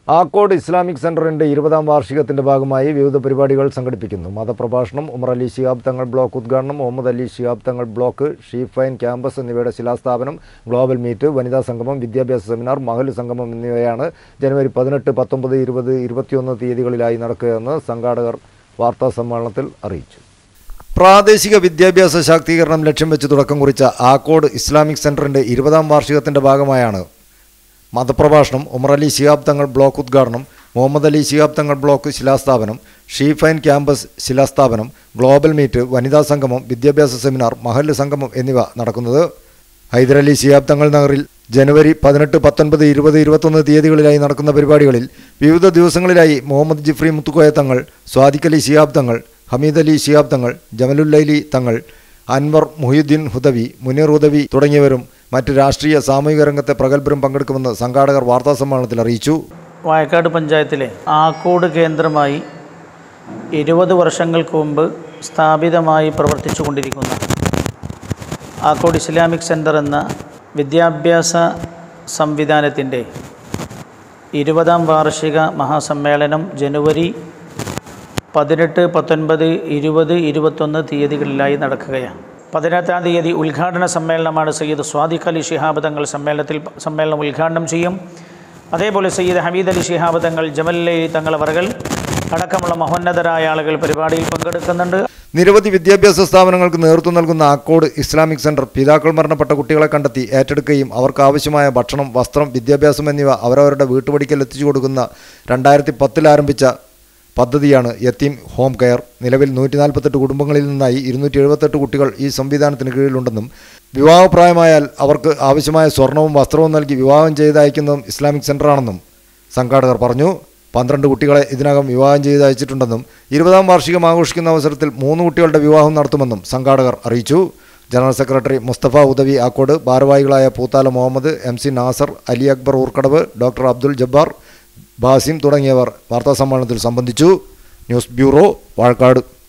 Akkode Islamic സെന്ററിന്റെ ഇരുപതാം വാർഷികത്തിന്റെ ഭാഗമായി വിവിധ പരിപാടികൾ സംഘടിപ്പിക്കുന്നു മതപ്രഭാഷണം ഉമർ അലി ശിഹാബ് തങ്ങൾ ബ്ലോക്ക് ഉദ്ഘാടനം മുഹമ്മദ് അലി ശിഹാബ് തങ്ങൾ ബ്ലോക്ക് ഷീഫൈൻ ക്യാമ്പസ് എന്നിവയുടെ ശിലാസ്ഥാപനം ഗ്ലോബൽ മീറ്റ് വനിതാ സംഗമം വിദ്യാഭ്യാസ സെമിനാർ മഹൽ സംഗമം എന്നിവയാണ് ജനുവരി പതിനെട്ട് പത്തൊമ്പത് ഇരുപത് ഇരുപത്തിയൊന്ന് തീയതികളിലായി നടക്കുകയെന്ന് സംഘാടകർ വാർത്താ സമ്മേളനത്തിൽ അറിയിച്ചു പ്രാദേശിക വിദ്യാഭ്യാസ ശാക്തീകരണം ലക്ഷ്യം വെച്ച് തുടക്കം കുറിച്ച ആക്കോട് ഇസ്ലാമിക് സെന്ററിന്റെ ഇരുപതാം വാർഷികത്തിന്റെ ഭാഗമായാണ് മതപ്രഭാഷണം ഉമർ അലി ശിഹാബ് തങ്ങൾ ബ്ലോക്ക് ഉദ്ഘാടനം മുഹമ്മദ് അലി ശിഹാബ് തങ്ങൾ ബ്ലോക്ക് ശിലാസ്ഥാപനം ഷീഫൈൻ ക്യാമ്പസ് ശിലാസ്ഥാപനം ഗ്ലോബൽ മീറ്റ് വനിതാ സംഗമം വിദ്യാഭ്യാസ സെമിനാർ മഹല്ല് സംഗമം എന്നിവ നടക്കുന്നത് ഹൈദരലി ശിഹാബ് തങ്ങൾ നഗറിൽ ജനുവരി പതിനെട്ട് പത്തൊൻപത് ഇരുപത് ഇരുപത്തൊന്ന് തീയതികളിലായി നടക്കുന്ന പരിപാടികളിൽ വിവിധ ദിവസങ്ങളിലായി മുഹമ്മദ് ജിഫ്രി മുത്തുക്കോയ തങ്ങൾ സ്വാദിഖ് അലി ശിഹാബ് തങ്ങൾ ഹമീദ് അലി ശിഹാബ് തങ്ങൾ ജമലുല്ലൈലി തങ്ങൾ അൻവർ മുഹിയുദ്ദീൻ ഹുദവി മുനീർ ഹുദവി തുടങ്ങിയവരും മറ്റ് രാഷ്ട്രീയ സാമൂഹിക രംഗത്തെ പ്രഗത്ഭരും പങ്കെടുക്കുമെന്ന് സംഘാടകർ വാർത്താസമ്മേളനത്തിൽ അറിയിച്ചു വായക്കാട് പഞ്ചായത്തിലെ ആക്കോട് കേന്ദ്രമായി ഇരുപത് വർഷങ്ങൾക്ക് മുമ്പ് സ്ഥാപിതമായി പ്രവർത്തിച്ചു കൊണ്ടിരിക്കുന്ന ആക്കോട് ഇസ്ലാമിക് സെൻറ്റർ എന്ന വിദ്യാഭ്യാസ സംവിധാനത്തിൻ്റെ ഇരുപതാം വാർഷിക മഹാസമ്മേളനം ജനുവരി പതിനെട്ട് പത്തൊൻപത് ഇരുപത് ഇരുപത്തൊന്ന് തീയതികളിലായി നടക്കുകയാണ് പതിനെട്ടാം തീയതി ഉദ്ഘാടന സമ്മേളനമാണ് സയ്യിദ് സ്വാദിഖ് അലി ശിഹാബ് തങ്ങൾ സമ്മേളനത്തിൽ സമ്മേളനം ഉദ്ഘാടനം ചെയ്യും അതേപോലെ സയ്യിദ് ഹമീദ് അലി ശിഹാബ് തങ്ങൾ ജമല്ലി തങ്ങൾ അവർകൾ അടക്കമുള്ള മഹോന്നതരായ ആളുകൾ പരിപാടിയിൽ പങ്കെടുക്കുന്നുണ്ട് നിരവധി വിദ്യാഭ്യാസ സ്ഥാപനങ്ങൾക്ക് നേതൃത്വം നൽകുന്ന ആക്കോട് ഇസ്ലാമിക് സെന്റർ പിതാക്കൾ മരണപ്പെട്ട കുട്ടികളെ കണ്ടെത്തി ഏറ്റെടുക്കുകയും അവർക്ക് ആവശ്യമായ ഭക്ഷണം വസ്ത്രം വിദ്യാഭ്യാസം എന്നിവ അവരവരുടെ വീട്ടുപടിക്കൽ എത്തിച്ചു കൊടുക്കുന്ന രണ്ടായിരത്തി പത്തിൽ ആരംഭിച്ച പദ്ധതിയാണ് യത്തീം ഹോം കെയർ നിലവിൽ നൂറ്റി നാൽപ്പത്തെട്ട് കുടുംബങ്ങളിൽ നിന്നായി ഇരുന്നൂറ്റി എഴുപത്തെട്ട് കുട്ടികൾ ഈ സംവിധാനത്തിന് കീഴിലുണ്ടെന്നും വിവാഹപ്രായമായാൽ അവർക്ക് ആവശ്യമായ സ്വർണവും വസ്ത്രവും നൽകി വിവാഹം ചെയ്ത് അയക്കുന്നതും ഇസ്ലാമിക് സെന്ററാണെന്നും സംഘാടകർ പറഞ്ഞു പന്ത്രണ്ട് കുട്ടികളെ ഇതിനകം വിവാഹം ചെയ്ത് അയച്ചിട്ടുണ്ടെന്നും ഇരുപതാം വാർഷികം ആഘോഷിക്കുന്ന അവസരത്തിൽ മൂന്ന് കുട്ടികളുടെ വിവാഹം നടത്തുമെന്നും സംഘാടകർ അറിയിച്ചു ജനറൽ സെക്രട്ടറി മുസ്തഫ ഉദവി ആക്കോട് ഭാരവാഹികളായ Poothala Muhammad M C Nasar Ali Akbar Oorkadavu doctor Abdul Jabbar Basim തുടങ്ങിയവർ വാർത്താസമ്മേളനത്തിൽ സംബന്ധിച്ചു ന്യൂസ് ബ്യൂറോ വാഴക്കാട്